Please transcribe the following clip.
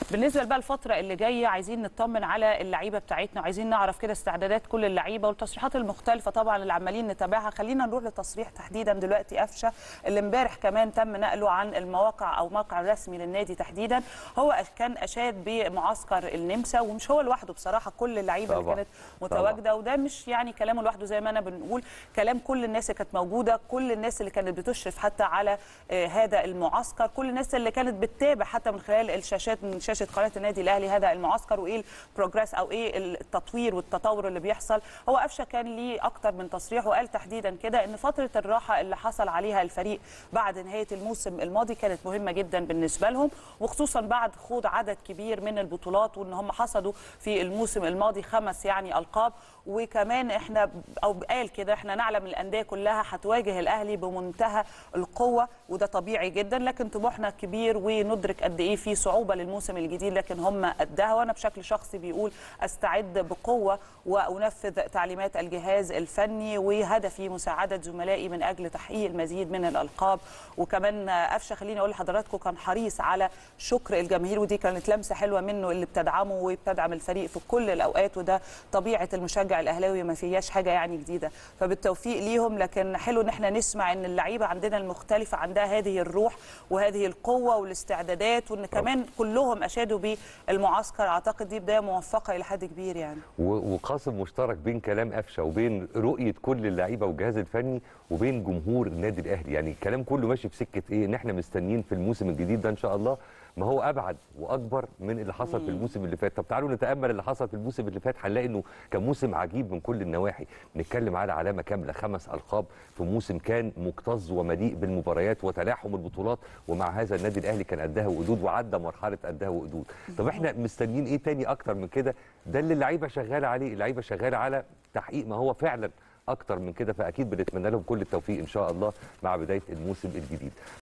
بالنسبه بقى الفتره اللي جايه عايزين نطمن على اللعيبه بتاعتنا وعايزين نعرف كده استعدادات كل اللعيبه والتصريحات المختلفه طبعا اللي عمالين نتابعها خلينا نروح لتصريح تحديدا دلوقتي قفشه اللي امبارح كمان تم نقله عن المواقع او موقع الرسمي للنادي تحديدا هو كان اشاد بمعسكر النمسا ومش هو لوحده بصراحه كل اللعيبه اللي طبعاً. كانت متواجده وده مش يعني كلامه لوحده زي ما انا بنقول كلام كل الناس اللي كانت موجوده كل الناس اللي كانت بتشرف حتى على آه، هذا المعسكر كل الناس اللي كانت بتتابع حتى من خلال الشاشات من شاشه قناه النادي الاهلي هذا المعسكر وايه البروجريس او ايه التطوير والتطور اللي بيحصل هو قفشه كان ليه اكتر من تصريح وقال تحديدا كده ان فتره الراحه اللي حصل عليها الفريق بعد نهايه الموسم الماضي كانت مهمه جدا بالنسبه لهم وخصوصا بعد خوض عدد كبير من البطولات وان هم حصدوا في الموسم الماضي خمس يعني القاب وكمان احنا او قال كده احنا نعلم الانديه كلها هتواجه الاهلي بمنتهى القوه وده طبيعي جدا لكن طموحنا كبير وندرك قد ايه في صعوبه للموسم الجديد لكن هم قدها وانا بشكل شخصي بيقول استعد بقوه وانفذ تعليمات الجهاز الفني وهدفي مساعده زملائي من اجل تحقيق المزيد من الالقاب وكمان قفشه خليني اقول لحضراتكم كان حريص على شكر الجماهير ودي كانت لمسه حلوه منه اللي بتدعمه وبتدعم الفريق في كل الاوقات وده طبيعه المشجع الاهلاوي ما فيهاش حاجه يعني جديده فبالتوفيق ليهم لكن حلو ان احنا نسمع ان اللعيبه عندنا المختلفه عندها هذه الروح وهذه القوه والاستعدادات وان كمان كلهم اشادوا بالمعسكر اعتقد دي بدايه موفقه الى حد كبير يعني و- وقاسم مشترك بين كلام قفشه وبين رؤيه كل اللعيبه والجهاز الفني وبين جمهور النادي الاهلي يعني الكلام كله ماشي في سكه ايه ان احنا مستنيين في الموسم الجديد ده ان شاء الله ما هو ابعد واكبر من اللي حصل في الموسم اللي فات طب تعالوا نتامل اللي حصل في الموسم اللي فات هنلاقي انه كان موسم عجيب من كل النواحي بنتكلم على علامه كامله خمس القاب في موسم كان مكتظ ومليء بالمباريات وتلاحم البطولات ومع هذا النادي الاهلي كان قدها وقدود وعدى مرحله قدها وقدود طب احنا مستنيين ايه تاني اكتر من كده ده اللي اللعيبه شغاله عليه اللعيبه شغاله على تحقيق ما هو فعلا اكتر من كده فاكيد بنتمنى لهم كل التوفيق ان شاء الله مع بدايه الموسم الجديد